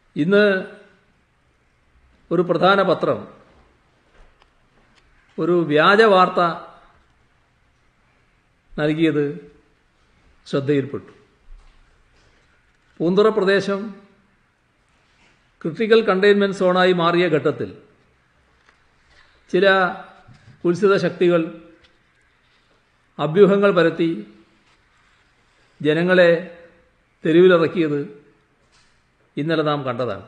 ഇന്ന് ഒരു പ്രധാന പത്രം ഒരു വ്യാജ വാർത്ത നൽകിയത് ശ്രദ്ധയിൽപ്പെട്ടു പൂന്തുറ പ്രദേശം ക്രിട്ടിക്കൽ കണ്ടെയ്ൻമെൻറ് സോണായി മാറിയ ഘട്ടത്തിൽ ചില കുൽസിത ശക്തികൾ അഭ്യൂഹങ്ങൾ പരത്തി ജനങ്ങളെ തെരുവിലിറക്കിയത് ഇന്നലെ നാം കണ്ടതാണ്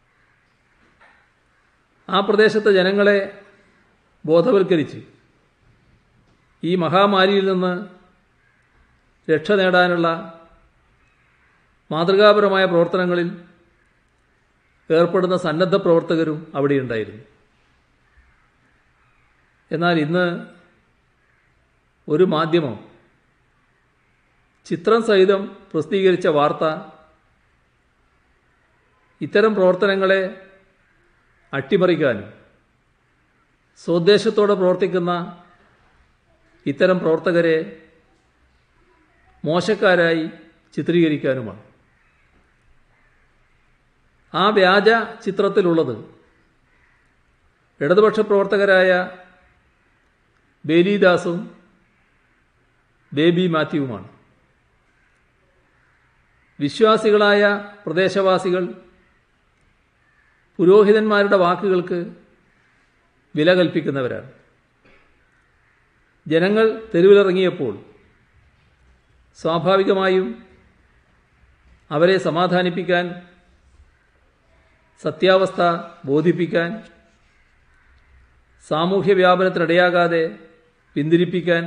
ആ പ്രദേശത്തെ ജനങ്ങളെ ബോധവൽക്കരിച്ച് ഈ മഹാമാരിയിൽ നിന്ന് രക്ഷ നേടാനുള്ള മാതൃകാപരമായ പ്രവർത്തനങ്ങളിൽ ഏർപ്പെടുന്ന സന്നദ്ധ പ്രവർത്തകരും അവിടെയുണ്ടായിരുന്നു എന്നാൽ ഇന്ന് ഒരു മാധ്യമം ചിത്രം സഹിതം പ്രസിദ്ധീകരിച്ച വാർത്ത ഇത്തരം പ്രവർത്തനങ്ങളെ അട്ടിമറിക്കാനും സ്വദേശത്തോടെ പ്രവർത്തിക്കുന്ന ഇത്തരം പ്രവർത്തകരെ മോശക്കാരായി ചിത്രീകരിക്കാനുമാണ് ആ വ്യാജ ചിത്രത്തിലുള്ളത് ഇടതുപക്ഷ പ്രവർത്തകരായ ബേലിദാസും ബേബി മാത്യുവുമാണ് വിശ്വാസികളായ പ്രദേശവാസികൾ പുരോഹിതന്മാരുടെ വാക്കുകൾക്ക് വില കൽപ്പിക്കുന്നവരാണ് ജനങ്ങൾ തെരുവിലിറങ്ങിയപ്പോൾ സ്വാഭാവികമായും അവരെ സമാധാനിപ്പിക്കാൻ സത്യാവസ്ഥ ബോധിപ്പിക്കാൻ സാമൂഹ്യ വ്യാപനത്തിനിടയാകാതെ പിന്തിരിപ്പിക്കാൻ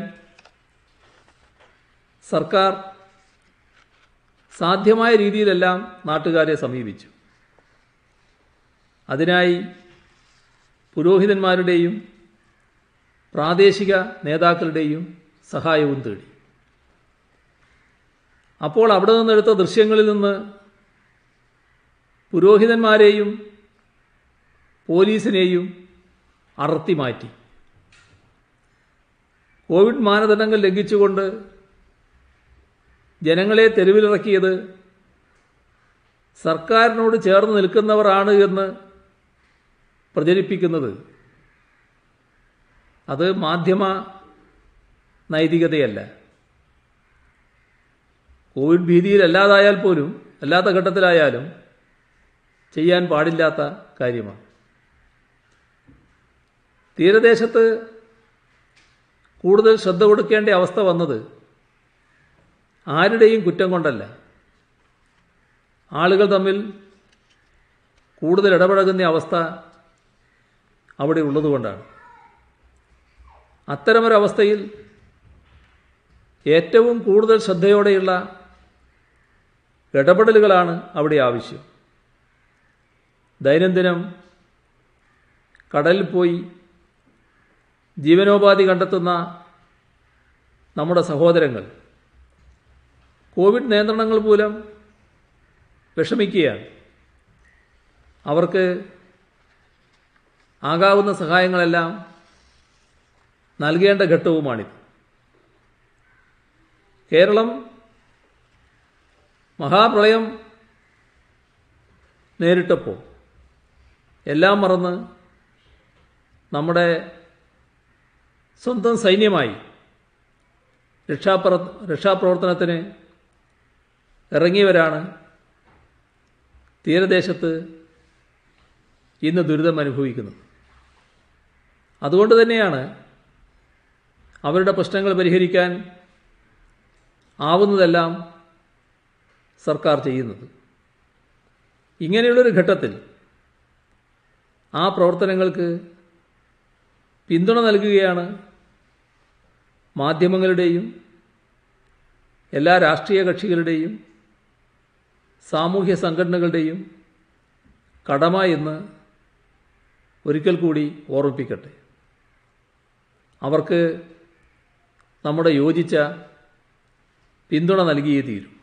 സർക്കാർ സാധ്യമായ രീതിയിലെല്ലാം നാട്ടുകാരെ സമീപിച്ചു അതിനായി പുരോഹിതന്മാരുടെയും പ്രാദേശിക നേതാക്കളുടെയും സഹായവും തേടി അപ്പോൾ അവിടെ നിന്നെടുത്ത ദൃശ്യങ്ങളിൽ നിന്ന് പുരോഹിതന്മാരെയും പോലീസിനെയും അടർത്തി മാറ്റി കോവിഡ് മാനദണ്ഡങ്ങൾ ലംഘിച്ചുകൊണ്ട് ജനങ്ങളെ തെരുവിലിറക്കിയത് സർക്കാരിനോട് ചേർന്ന് നിൽക്കുന്നവരാണ് എന്ന് പ്രചരിപ്പിക്കുന്നത് അത് മാധ്യമ നൈതികതയല്ല കോവിഡ് ഭീതിയിലല്ലാതായാൽ പോലും അല്ലാത്ത ഘട്ടത്തിലായാലും ചെയ്യാൻ പാടില്ലാത്ത കാര്യമാണ് തീരദേശത്ത് കൂടുതൽ ശ്രദ്ധ കൊടുക്കേണ്ട അവസ്ഥ വന്നത് ആരുടെയും കുറ്റം കൊണ്ടല്ല ആളുകൾ തമ്മിൽ കൂടുതൽ ഇടപഴകുന്ന അവസ്ഥ അവിടെ ഉള്ളതുകൊണ്ടാണ് അത്തരമൊരവസ്ഥയിൽ ഏറ്റവും കൂടുതൽ ശ്രദ്ധയോടെയുള്ള ഇടപെടലുകളാണ് അവിടെ ആവശ്യം ദൈനംദിനം കടലിൽ പോയി ജീവനോപാധി കണ്ടെത്തുന്ന നമ്മുടെ സഹോദരങ്ങൾ കോവിഡ് നിയന്ത്രണങ്ങൾ മൂലം വിഷമിക്കുകയാണ് അവർക്ക് ആകാവുന്ന സഹായങ്ങളെല്ലാം നൽകേണ്ട ഘട്ടവുമാണിത് കേരളം മഹാപ്രളയം നേരിട്ടപ്പോൾ എല്ലാം മറന്ന് നമ്മുടെ സ്വന്തം സൈന്യമായി രക്ഷാപ്ര രക്ഷാപ്രവർത്തനത്തിന് ഇറങ്ങിയവരാണ് തീരദേശത്ത് ഇന്ന് ദുരിതം അനുഭവിക്കുന്നത് അതുകൊണ്ട് തന്നെയാണ് അവരുടെ പ്രശ്നങ്ങൾ പരിഹരിക്കാൻ ആവുന്നതെല്ലാം സർക്കാർ ചെയ്യുന്നത് ഇങ്ങനെയുള്ളൊരു ഘട്ടത്തിൽ ആ പ്രവർത്തനങ്ങൾക്ക് പിന്തുണ നൽകുകയാണ് മാധ്യമങ്ങളുടെയും എല്ലാ രാഷ്ട്രീയ കക്ഷികളുടെയും സാമൂഹ്യ സംഘടനകളുടെയും കടമ എന്ന് ഒരിക്കൽ കൂടി ഓർമ്മിപ്പിക്കട്ടെ അവർക്ക് നമ്മുടെ യോജിച്ച പിന്തുണ നൽകിയേ തീരും